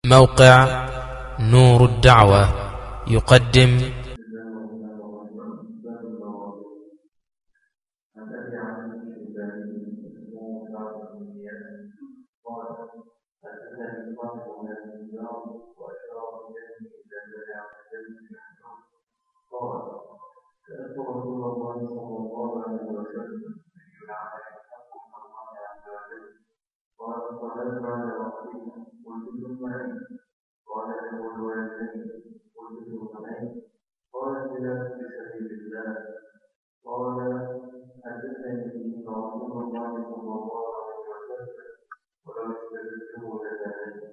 موقع نور الدعوة يقدم عن ابي عن الشيباني اسمه سعد بن اياس قال حدثني صاحب من النظام واشار بيده الى الله عز وجل يحكم قال سالت رسول الله صلى الله عليه وسلم اي العمل احق من الله عز وجل قال الصلاه بعد وقتها قلت ثم اين قال له الوالدين قلت ثم اين قال الجهاد في سبيل الله قال حدثني به رسول الله صلى الله عليه وسلم ولو استدلته لذلك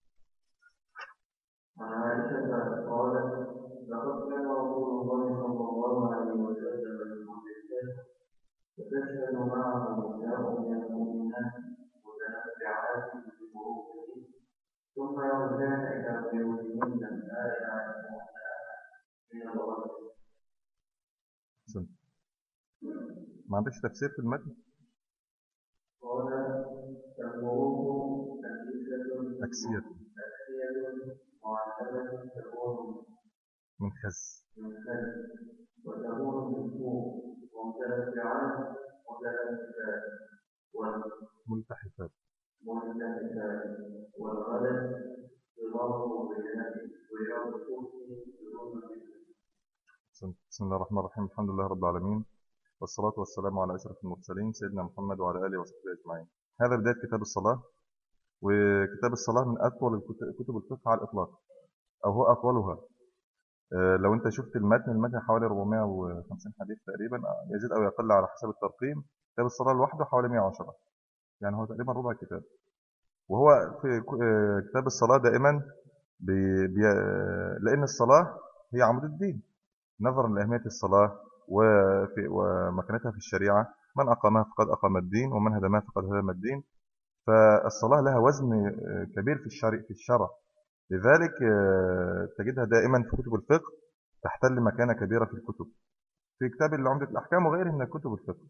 عن عائشة قالت لقد كان رسول الله صلى الله عليه وسلم يقول الكلمة فتشهد معه نساء من المؤمنات متنبعات بفروقه ثم يرجعن إلى بيوتهن آيات من الغد أحسنت. ما عندكش تفسير في المتن قال الغروب أكيسة أكسية أكسية معتمة تكون من خز من خلف وتكون من فوق ومتنفعات متنفعات ملتحفات والملتحفات والغلس ضرب بينه ويوم الكرسي بدون أحسنت. بسم الله الرحمن الرحيم الحمد لله رب العالمين والصلاة والسلام على أشرف المرسلين سيدنا محمد وعلى آله وصحبه أجمعين هذا بداية كتاب الصلاة وكتاب الصلاة من أطول الكت- كتب الفقه على الإطلاق أو هو أطولها آه، لو أنت شفت المتن المتن حوالي 450 حديث تقريبا آه، يزيد أو يقل على حسب الترقيم كتاب الصلاة لوحده حوالي 110 يعني هو تقريبا ربع الكتاب وهو في ك- آه، كتاب الصلاة دائما بي بي لأن الصلاة هي عمود الدين نظرا لأهمية الصلاة وفي ومكانتها في الشريعة من أقامها فقد أقام الدين ومن هدمها فقد هدم الدين فالصلاة لها وزن آه، كبير في الشرع في الشرع لذلك آه، تجدها دائما في كتب الفقه تحتل مكانة كبيرة في الكتب في كتاب عمدة الأحكام وغيره من كتب الفقه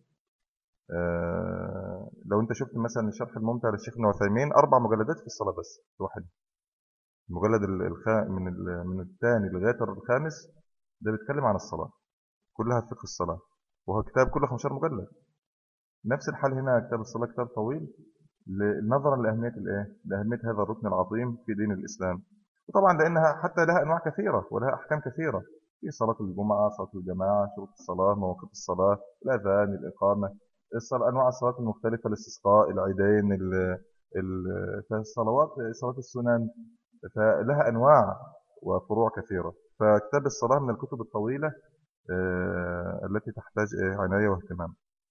آه، لو أنت شفت مثلا الشرح الممتع للشيخ ابن عثيمين أربع مجلدات في الصلاة بس لوحدها المجلد ال- الخا من ال- من الثاني لغاية الخامس ده بيتكلم عن الصلاة كلها فقه الصلاة وهو كتاب كله 15 مجلد نفس الحال هنا كتاب الصلاة كتاب طويل ل- نظرا لأهمية الإيه؟ لأهمية هذا الركن العظيم في دين الإسلام وطبعا لأنها حتى لها أنواع كثيرة ولها أحكام كثيرة في صلاة الجمعة صلاة الجماعة شروط الصلاة مواقف الصلاة الأذان الإقامة الصلاة أنواع الصلاة المختلفة الاستسقاء العيدين ال- ال- فالصلوات صلاة السنن فلها أنواع وفروع كثيرة فكتاب الصلاة من الكتب الطويلة آه، التي تحتاج إيه؟ عناية واهتمام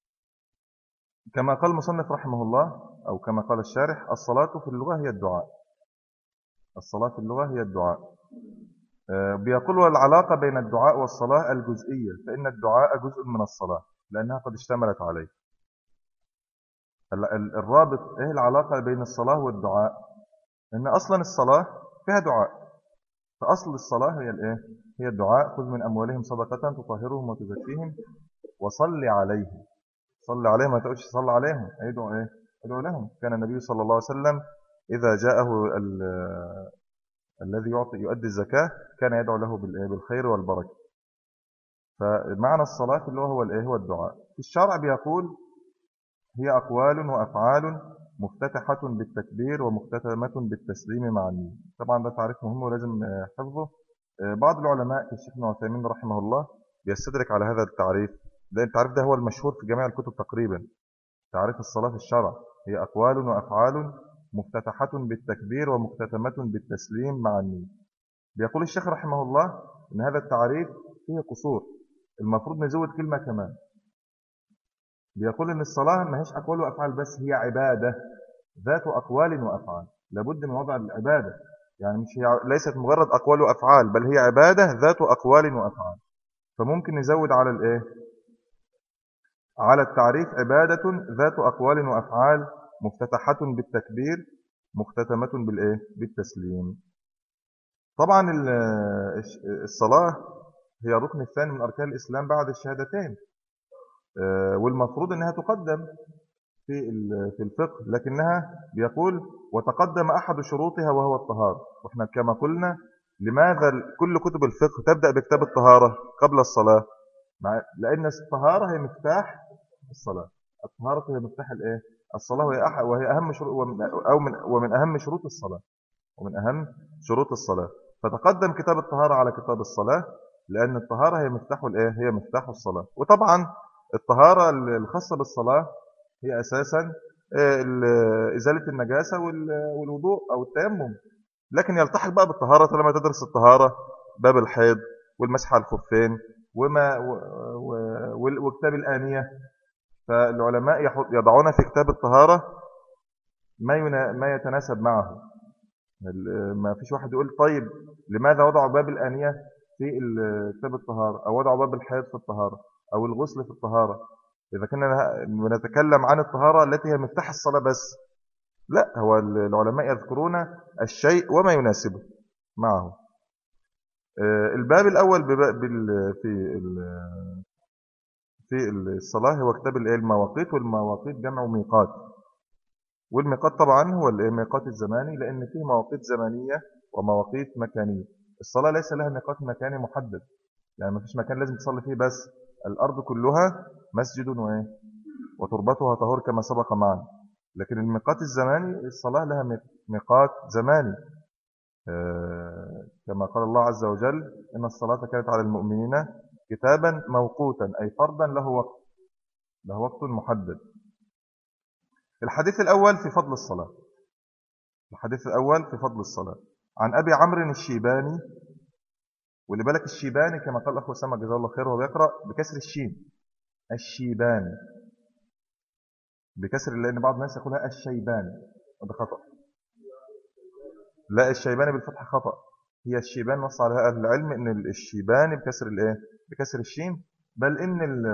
كما قال المصنف رحمه الله أو كما قال الشارح الصلاة في اللغة هي الدعاء الصلاة في اللغة هي الدعاء آه، بيقول والعلاقة بين الدعاء والصلاة الجزئية فإن الدعاء جزء من الصلاة لأنها قد اشتملت عليه ال- ال- الرابط إيه العلاقة بين الصلاة والدعاء إن أصلا الصلاة فيها دعاء فأصل الصلاة هي الإيه هي الدعاء خذ من أموالهم صدقة تطهرهم وتزكيهم وصل عليهم صل عليهم ما تقولش صل عليهم ادعو ايه ادعو لهم كان النبي صلى الله عليه وسلم اذا جاءه ال- الذي يعطي يؤدي الزكاه كان يدعو له بالإيه؟ بالخير والبركه فمعنى الصلاه اللي هو هو الايه هو الدعاء في الشرع بيقول هي اقوال وافعال مفتتحه بالتكبير ومختتمه بالتسليم مع النية طبعا ده تعريف مهم ولازم آه، حفظه آه، بعض العلماء كالشيخ ابن عثيمين رحمه الله بيستدرك على هذا التعريف ده التعريف ده هو المشهور في جميع الكتب تقريبا تعريف الصلاة في الشرع هي أقوال وأفعال مفتتحة بالتكبير ومختتمة بالتسليم مع النية بيقول الشيخ رحمه الله إن هذا التعريف فيه قصور المفروض نزود كلمة كمان بيقول إن الصلاة ما هيش أقوال وأفعال بس هي عبادة ذات أقوال وأفعال لابد من وضع العبادة يعني مش هي ليست مجرد أقوال وأفعال بل هي عبادة ذات أقوال وأفعال فممكن نزود على الإيه على التعريف عبادة ذات أقوال وأفعال مفتتحة بالتكبير مختتمة بالإيه؟ بالتسليم طبعا ال- الش- الصلاة هي الركن الثاني من أركان الإسلام بعد الشهادتين آه، والمفروض أنها تقدم في ال- في الفقه لكنها بيقول وتقدم أحد شروطها وهو الطهارة وإحنا كما قلنا لماذا كل كتب الفقه تبدأ بكتاب الطهارة قبل الصلاة لأن الطهارة هي مفتاح الصلاة الطهارة هي مفتاح الإيه؟ الصلاة وهي, أح... وهي أهم شروط أو من... ومن أهم شروط الصلاة ومن أهم شروط الصلاة فتقدم كتاب الطهارة على كتاب الصلاة لأن الطهارة هي مفتاح الإيه؟ هي مفتاح الصلاة وطبعا الطهارة الخاصة بالصلاة هي أساسا آه، إزالة النجاسة والوضوء أو التيمم لكن يلتحق بقى بالطهارة لما تدرس الطهارة باب الحيض والمسح على الخفين وما وكتاب الآنية فالعلماء يضعون في كتاب الطهارة ما ما يتناسب معه ما فيش واحد يقول طيب لماذا وضعوا باب الآنية في كتاب الطهارة أو وضعوا باب الحيض في الطهارة أو الغسل في الطهارة إذا كنا نتكلم عن الطهارة التي هي مفتاح الصلاة بس لا هو العلماء يذكرون الشيء وما يناسبه معه آه، الباب الأول في في الصلاة هو كتاب المواقيت والمواقيت جمع ميقات والميقات طبعا هو الميقات الزماني لأن فيه مواقيت زمانية ومواقيت مكانية الصلاة ليس لها ميقات مكاني محدد يعني ما فيش مكان لازم تصلي فيه بس الأرض كلها مسجد وإيه وتربتها طهور كما سبق معنا لكن الميقات الزماني الصلاة لها ميقات زماني آه، كما قال الله عز وجل إن الصلاة كانت على المؤمنين كتابا موقوتا أي فرضا له وقت له وقت محدد الحديث الأول في فضل الصلاة الحديث الأول في فضل الصلاة عن أبي عمرو الشيباني واللي بالك الشيباني كما قال أخو سامة جزاه الله خير وهو بيقرأ بكسر الشين الشيباني بكسر لأن بعض الناس يقولها الشيباني وده خطأ لا الشيباني بالفتح خطأ هي الشيبان نص عليها أهل العلم إن الشيباني بكسر الإيه بكسر الشين بل إن ال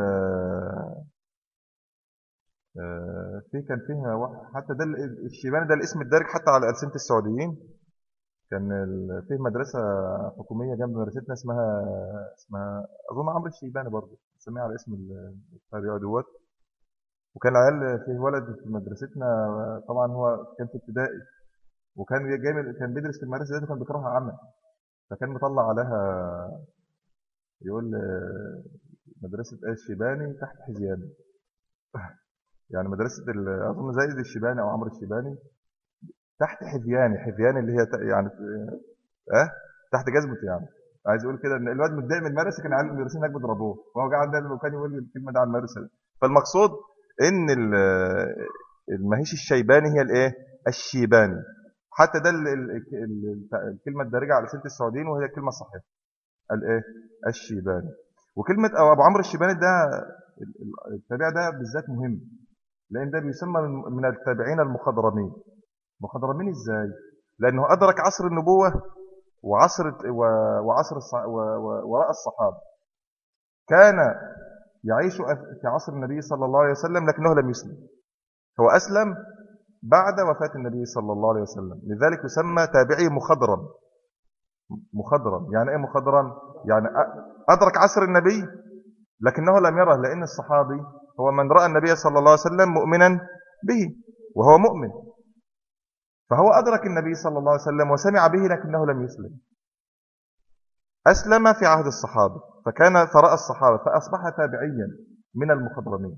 آه، في كان فيها حتى ده الشيباني ده الاسم الدارج حتى على ألسنة السعوديين كان فيه مدرسة حكومية جنب مدرستنا اسمها اسمها أظن عمرو الشيباني برضه سميها على اسم التابع دوت وكان العيال فيه ولد في مدرستنا طبعا هو كان في ابتدائي وكان جاي كان بيدرس في المدرسة دي وكان بيكرهها عمل فكان مطلع عليها يقول مدرسة ايه الشيباني تحت حزياني يعني مدرسة أظن زايد الشيباني أو عمرو الشيباني تحت حذياني حذياني اللي هي يعني اه تحت جزمته يعني عايز يقول كده ان الواد متضايق من المدرسه كان عيال المدرسين هناك بيضربوه وهو قاعد دايما وكان يقول الكلمه دي على المدرسه فالمقصود ان المهيش الشيباني هي الايه الشيباني حتى ده الكلمه الدارجه على سنه السعوديين وهي الكلمه الصحيحه الايه الشيباني وكلمه او ابو عمرو الشيباني ده التابع ده بالذات مهم لان ده بيسمى من التابعين المخضرمين مخضرمين ازاي لانه ادرك عصر النبوه وعصر وعصر وراء الصحابه كان يعيش في عصر النبي صلى الله عليه وسلم لكنه لم يسلم هو اسلم بعد وفاه النبي صلى الله عليه وسلم لذلك يسمى تابعي مخضرم مخضرم يعني ايه مخضرم يعني ادرك عصر النبي لكنه لم يره لان الصحابي هو من راى النبي صلى الله عليه وسلم مؤمنا به وهو مؤمن فهو أدرك النبي صلى الله عليه وسلم وسمع به لكنه لم يسلم أسلم في عهد الصحابة فكان ثراء الصحابة فأصبح تابعيا من المخضرمين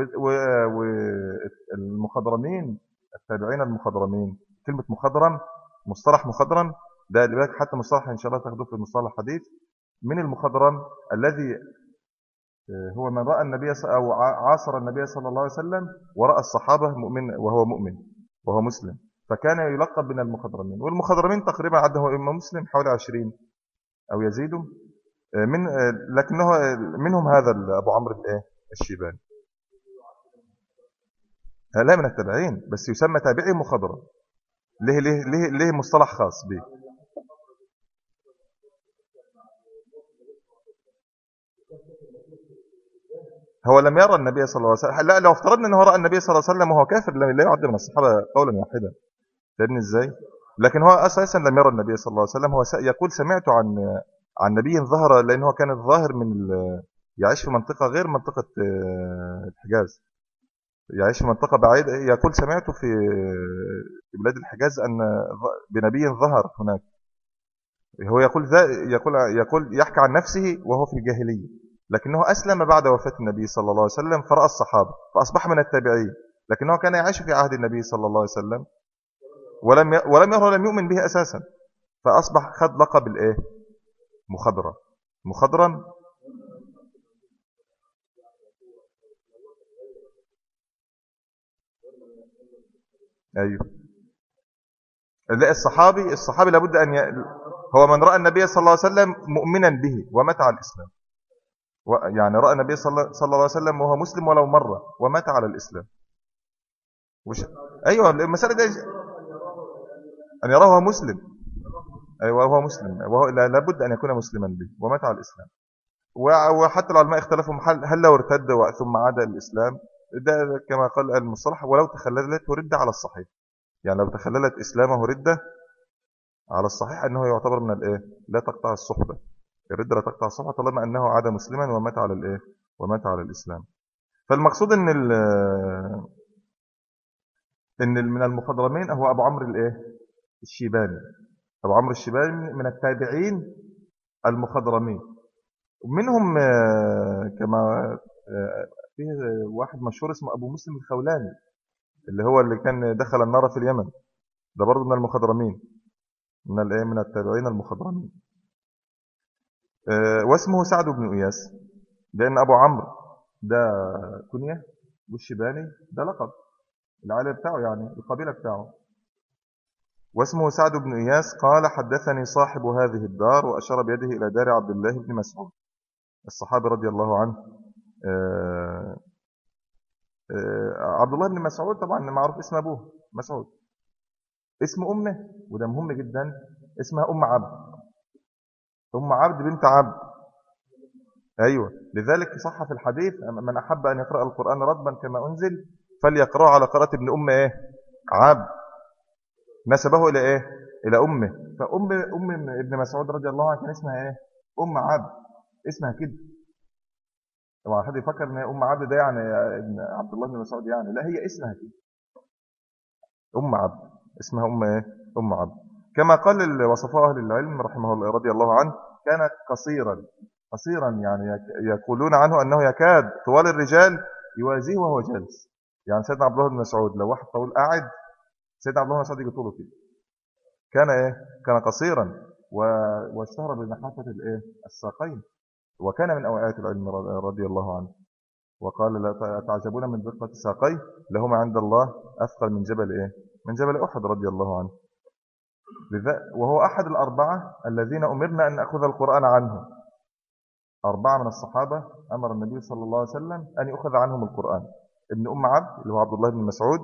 والمخضرمين التابعين المخضرمين كلمة مخضرم مصطلح مخضرم ده لذلك حتى مصطلح إن شاء الله تاخذوه في المصطلح الحديث من المخضرم الذي آه، هو من رأى النبي أو عاصر النبي صلى الله عليه وسلم ورأى الصحابة مؤمن وهو مؤمن وهو مسلم فكان يلقب من المخضرمين والمخضرمين تقريبا عده إمام مسلم حوالي 20 أو يزيدوا آه، من آه، لكنه آه، منهم هذا أبو عمرو الايه الشيباني لا من التابعين بس يسمى تابعي مخضرم ليه ليه ليه ليه مصطلح خاص به هو لم يرى النبي صلى الله عليه وسلم لا لو افترضنا انه راى النبي صلى الله عليه وسلم وهو كافر لا يعد من الصحابه قولا واحدا فاهمني ازاي لكن هو اساسا لم يرى النبي صلى الله عليه وسلم هو يقول سمعت عن عن نبي ظهر لان هو كان الظاهر من يعيش في منطقه غير منطقه آه، الحجاز يعيش في منطقة بعيدة يقول سمعت في في بلاد الحجاز أن بنبي ظهر هناك هو يقول ذا يقول يقول يحكي عن نفسه وهو في الجاهلية لكنه أسلم بعد وفاة النبي صلى الله عليه وسلم فرأى الصحابة فأصبح من التابعين لكنه كان يعيش في عهد النبي صلى الله عليه وسلم ولم ولم يرى لم يؤمن به أساسا فأصبح خد لقب الإيه مخضرم مخضرم أيوه لا الصحابي الصحابي لابد أن ي... هو من رأى النبي صلى الله عليه وسلم مؤمنا به ومات على الإسلام يعني رأى النبي صلى الله عليه وسلم وهو مسلم ولو مرة ومات على الإسلام وش... أيوة المسألة دي أن يراه مسلم أيوة وهو مسلم وهو لابد أن يكون مسلما به ومات على الإسلام وحتى العلماء اختلفوا هل, هل لو ارتد ثم عاد الإسلام ده كما قال المصطلح ولو تخللت ردة على الصحيح يعني لو تخللت إسلامه ردة على الصحيح أنه يعتبر من الإيه لا تقطع الصحبة الردة لا تقطع الصحبة طالما أنه عاد مسلما ومات على الإيه ومات على الإسلام فالمقصود أن ان من المخضرمين هو ابو عمرو الايه الشيباني ابو عمرو الشيباني من التابعين المخضرمين ومنهم آه، كما آه، فيه واحد مشهور اسمه ابو مسلم الخولاني اللي هو اللي كان دخل النار في اليمن ده برضه من المخضرمين من الايه من التابعين المخضرمين آه، واسمه سعد بن اياس لان ابو عمرو ده كنيه والشيباني ده لقب العائلة بتاعه يعني القبيلة بتاعه واسمه سعد بن إياس قال حدثني صاحب هذه الدار وأشار بيده إلى دار عبد الله بن مسعود الصحابي رضي الله عنه آه، آه، عبد الله بن مسعود طبعا معروف اسم أبوه مسعود اسم أمه وده مهم جدا اسمها أم عبد أم عبد بنت عبد أيوة لذلك صح في الحديث من أحب أن يقرأ القرآن رضبا كما أنزل فليقرأ على قراءة ابن أم إيه عبد نسبه إلى إيه إلى أمه فأم أم ابن مسعود رضي الله عنه كان اسمها إيه أم عبد اسمها كده طبعا حد يفكر ان ام عبد ده يعني ابن عبد الله بن مسعود يعني لا هي اسمها كده ام عبد اسمها ام ايه ام عبد كما قال وصفه اهل العلم رحمه الله رضي الله عنه كان قصيرا قصيرا يعني يقولون عنه انه يكاد طوال الرجال يوازيه وهو جالس يعني سيدنا عبد الله بن مسعود لو واحد طويل قاعد سيدنا عبد الله بن مسعود يجي طوله كده كان ايه كان قصيرا و... واشتهر بنحافه الايه الساقين وكان من اوعيه العلم رضي الله عنه وقال لا تعجبون من دقه ساقيه لهما عند الله اثقل من جبل ايه من جبل احد رضي الله عنه وهو احد الاربعه الذين امرنا ان ناخذ القران عنهم اربعه من الصحابه امر النبي صلى الله عليه وسلم ان يؤخذ عنهم القران ابن أم عبد اللي هو عبد الله بن مسعود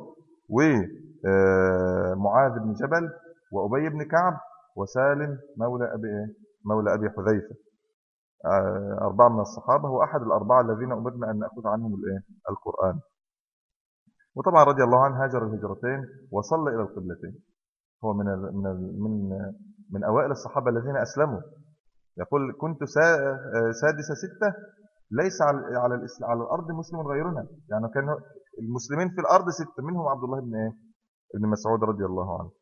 ومعاذ آه، بن جبل وأبي بن كعب وسالم مولى أبي إيه؟ مولى أبي حذيفة آه، أربعة من الصحابة هو أحد الأربعة الذين أمرنا أن نأخذ عنهم الإيه؟ القرآن وطبعا رضي الله عنه هاجر الهجرتين وصلى إلى القبلتين هو من من من من أوائل الصحابة الذين أسلموا يقول كنت آه، سادس ستة ليس على على على الارض مسلم غيرنا يعني كان المسلمين في الارض سته منهم عبد الله بن ايه ابن مسعود رضي الله عنه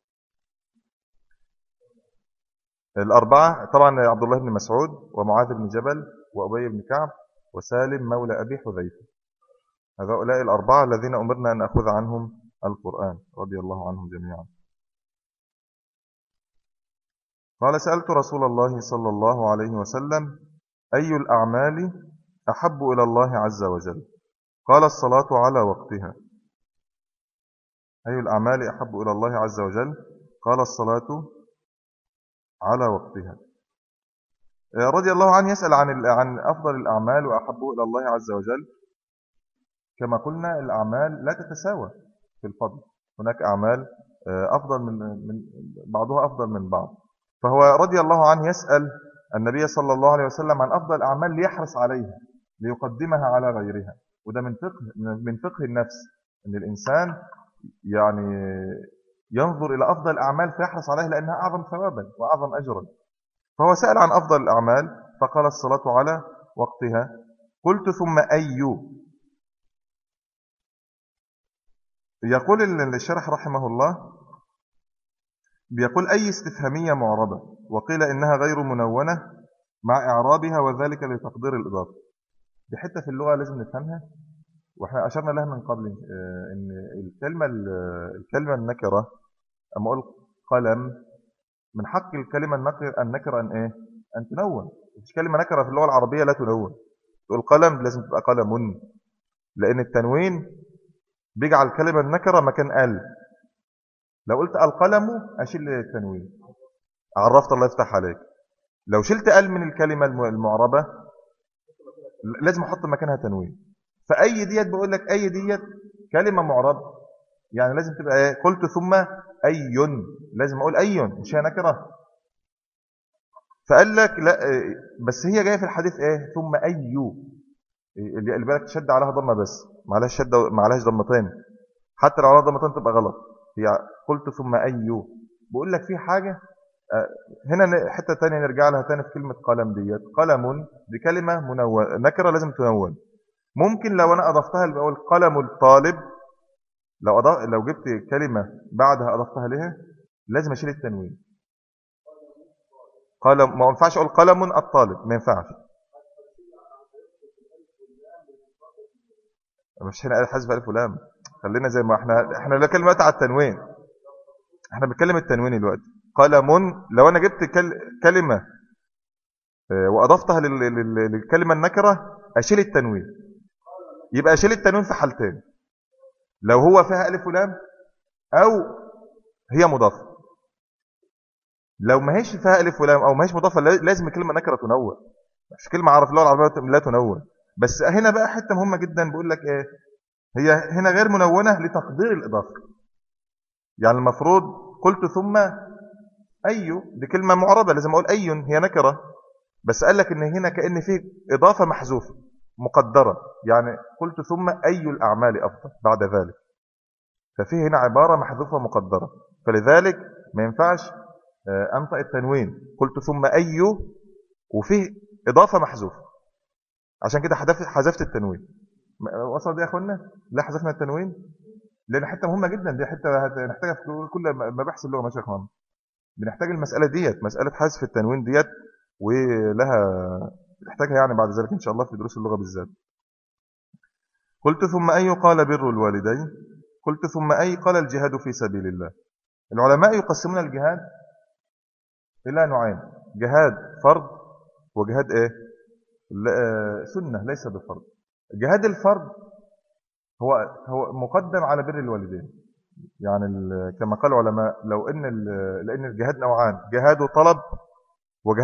الاربعه طبعا عبد الله بن مسعود ومعاذ بن جبل وابي بن كعب وسالم مولى ابي حذيفه هؤلاء الاربعه الذين امرنا ان ناخذ عنهم القران رضي الله عنهم جميعا قال سالت رسول الله صلى الله عليه وسلم اي الاعمال أحب إلى الله عز وجل قال الصلاة على وقتها أي الأعمال أحب إلى الله عز وجل قال الصلاة على وقتها آه، رضي الله عنه يسأل عن عن أفضل الأعمال وأحبه إلى الله عز وجل كما قلنا الأعمال لا تتساوى في الفضل هناك أعمال آه، أفضل من من بعضها أفضل من بعض فهو رضي الله عنه يسأل النبي صلى الله عليه وسلم عن أفضل الأعمال ليحرص عليها ليقدمها على غيرها وده من فقه من فقه النفس ان الانسان يعني ينظر الى افضل الاعمال فيحرص عليها لانها اعظم ثوابا واعظم اجرا فهو سال عن افضل الاعمال فقال الصلاه على وقتها قلت ثم اي يقول ال- الشرح رحمه الله بيقول أي استفهامية معربة وقيل إنها غير منونة مع إعرابها وذلك لتقدير الإضافة دي حتة في اللغة لازم نفهمها واحنا أشرنا لها من قبل آه، إن الكلمة ال- الكلمة النكرة أما أقول قلم من حق الكلمة النكرة النكرة أن إيه؟ أن تنون مش كلمة نكرة في اللغة العربية لا تنون تقول قلم لازم تبقى قلم لأن التنوين بيجعل الكلمة النكرة مكان ال لو قلت القلم أشيل التنوين عرفت الله يفتح عليك لو شلت ال من الكلمة الم- المعربة لازم احط مكانها تنوين فأي ديت بقول لك أي ديت كلمة معربة يعني لازم تبقى ايه قلت ثم أي لازم أقول أي مش هي نكرة فقال لك لا إيه، بس هي جايه في الحديث ايه ثم أي إيه، اللي اللي بالك تشد عليها ضمه بس ما عليهاش شده ما عليهاش ضمتين حتى لو عليها ضمتين تبقى غلط هي قلت ثم أي بقول لك في حاجة آه، هنا ن- حتة تانية نرجع لها تاني في كلمة قلم ديت قلم دي كلمة منونة نكرة لازم تنون ممكن لو أنا أضفتها اللي بقول قلم الطالب لو أضف لو جبت كلمة بعدها أضفتها لها لازم أشيل التنوين قلم ما ينفعش أقول قلم الطالب ما ينفعش مش هنا حذف ألف ولام خلينا زي ما احنا احنا لا كلمة على التنوين احنا بنتكلم التنوين دلوقتي قلم لو انا جبت كل... كلمة آه، واضفتها لل... لل... للكلمة النكرة اشيل التنوين يبقى اشيل التنوين في حالتين لو هو فيها الف ولام او هي مضافة لو ما هيش فيها الف ولام او ما هيش مضافة لا- لازم الكلمة نكرة تنون مش كلمة عرف اللغة العربية لا تنون بس هنا بقى حتة مهمة جدا بقول لك ايه هي هنا غير منونة لتقدير الإضافة يعني المفروض قلت ثم أي دي كلمة معربة لازم أقول أي هي نكرة بس قال لك إن هنا كأن في إضافة محذوفة مقدرة يعني قلت ثم أي الأعمال أفضل بعد ذلك ففي هنا عبارة محذوفة مقدرة فلذلك ما ينفعش آه، أنطق التنوين قلت ثم أي وفيه إضافة محذوفة عشان كده حذفت حذفت التنوين م- وصل دي يا أخوانا لا حذفنا التنوين لأن حتة مهمة جدا دي حتة هنحتاجها في كل مباحث اللغة ماشي يا أخوانا بنحتاج المسألة ديت مسألة حذف التنوين ديت ولها نحتاجها يعني بعد ذلك إن شاء الله في دروس اللغة بالذات قلت ثم أي قال بر الوالدين قلت ثم أي قال الجهاد في سبيل الله العلماء يقسمون الجهاد إلى نوعين جهاد فرض وجهاد إيه لا- آه، سنة ليس بفرض جهاد الفرض هو هو مقدم على بر الوالدين يعني ال- كما قال العلماء لو ان ال- لان الجهاد نوعان جهاد طلب